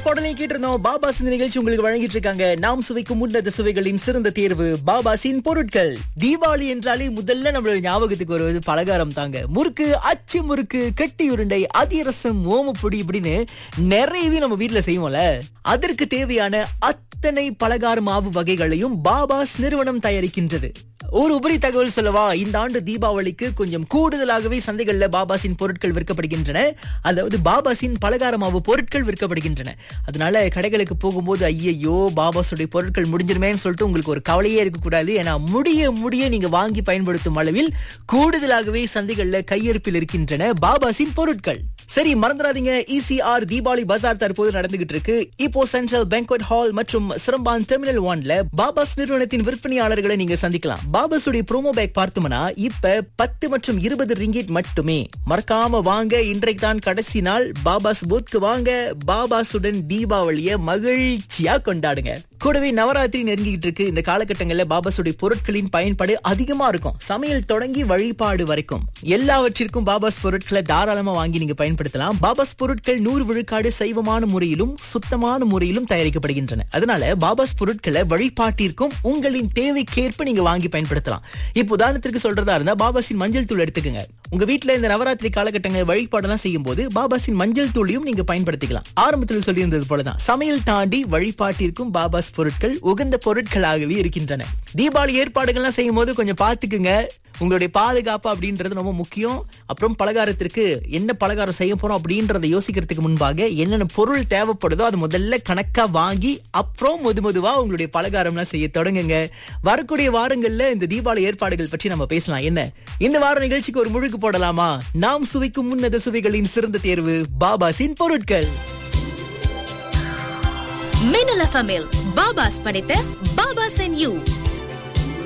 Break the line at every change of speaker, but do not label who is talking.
பாடலையும் கேட்டிருந்தோம் பாபாஸ் இந்த நிகழ்ச்சி உங்களுக்கு வழங்கிட்டு இருக்காங்க நாம் சுவைக்கும் உன்னத சுவைகளின் சிறந்த தேர்வு பாபாசின் பொருட்கள் தீபாவளி என்றாலே முதல்ல நம்மளோட ஞாபகத்துக்கு வருவது பலகாரம் தாங்க முறுக்கு அச்சு முறுக்கு கட்டி உருண்டை அதிரசம் ஓமப்பொடி இப்படின்னு நிறையவே நம்ம வீட்ல செய்வோம்ல அதற்கு தேவையான அத்தனை பலகார மாவு வகைகளையும் பாபாஸ் நிறுவனம் தயாரிக்கின்றது ஒரு உபரி தகவல் சொல்லவா இந்த ஆண்டு தீபாவளிக்கு கொஞ்சம் கூடுதலாகவே சந்தைகள்ல பாபாசின் பொருட்கள் விற்கப்படுகின்றன அதாவது பாபாசின் பலகார மாவு பொருட்கள் விற்கப்படுகின்றன அதனால கடைகளுக்கு போகும்போது ஐயையோ பாபாஸுடைய பொருட்கள் முடிஞ்சிருமேன்னு சொல்லிட்டு உங்களுக்கு ஒரு கவலையே இருக்கக்கூடாது ஏன்னா முடிய முடிய நீங்க வாங்கி பயன்படுத்தும் அளவில் கூடுதலாகவே சந்தைகள்ல கையிருப்பில் இருக்கின்றன பாபாசின் பொருட்கள் சரி மறந்துடாதீங்க இசிஆர் தீபாவளி பஜார் தற்போது நடந்துகிட்டு இருக்கு இப்போ சென்ட்ரல் பேங்க்வெட் ஹால் மற்றும் சிரம்பான் டெர்மினல் ஒன்ல பாபாஸ் நிறுவனத்தின் விற்பனையாளர்களை நீங்க சந்திக்கலாம் பாபாஸுடைய ப்ரோமோ பேக் பார்த்தோம்னா இப்ப பத்து மற்றும் இருபது ரிங்கிட் மட்டுமே மறக்காம வாங்க இன்றைக்கு தான் கடைசி நாள் பாபாஸ் பூத்க்கு வாங்க பாபாசுடன் தீபாவளிய மகிழ்ச்சியா கொண்டாடுங்க கூடவே நவராத்திரி நெருங்கிட்டு இருக்கு இந்த காலகட்டங்கள்ல பாபாசுடைய பொருட்களின் பயன்பாடு அதிகமா இருக்கும் சமையல் தொடங்கி வழிபாடு வரைக்கும் எல்லாவற்றிற்கும் பாபாஸ் பொருட்களை தாராளமா வாங்கி நீங்க பயன்படுத்தலாம் பாபாஸ் பொருட்கள் நூறு விழுக்காடு சைவமான முறையிலும் சுத்தமான முறையிலும் தயாரிக்கப்படுகின்றன அதனால பாபாஸ் பொருட்களை வழிபாட்டிற்கும் உங்களின் தேவைக்கேற்ப நீங்க வாங்கி பயன்படுத்தலாம் இப்போ உதாரணத்திற்கு சொல்றதா இருந்தா பாபாசின் மஞ்சள் தூள் எடுத்துக்கங்க உங்க வீட்ல இந்த நவராத்திரி காலகட்டங்கள் வழிபாடெல்லாம் செய்யும் போது பாபாசின் மஞ்சள் தூளையும் நீங்க பயன்படுத்திக்கலாம் ஆரம்பத்தில் சொல்லியிருந்தது போலதான் சமையல் தாண்டி வழிபாட்டிற்கும் பாபாஸ் பொருட்கள் உகந்த பொருட்களாகவே இருக்கின்றன தீபாவளி ஏற்பாடுகள்லாம் செய்யும் போது கொஞ்சம் பாத்துக்குங்க உங்களுடைய பாதுகாப்பு அப்படின்றது ரொம்ப முக்கியம் அப்புறம் பலகாரத்திற்கு என்ன பலகாரம் செய்ய போறோம் அப்படின்றத யோசிக்கிறதுக்கு முன்பாக என்னென்ன பொருள் தேவைப்படுதோ அது முதல்ல கணக்கா வாங்கி அப்புறம் முது முதுவா உங்களுடைய பலகாரம்லாம் செய்ய தொடங்குங்க வரக்கூடிய வாரங்கள்ல இந்த தீபாவளி ஏற்பாடுகள் பற்றி நம்ம பேசலாம் என்ன இந்த வார நிகழ்ச்சிக்கு ஒரு முழுக்கு போடலாமா நாம் சுவைக்கும் உன்னத சுவைகளின் சிறந்த தேர்வு பாபாசின் பொருட்கள்
மின்னல் எஃப்எம்மில் பாபாஸ் படைத்த பாபாஸ் அண்ட் யூ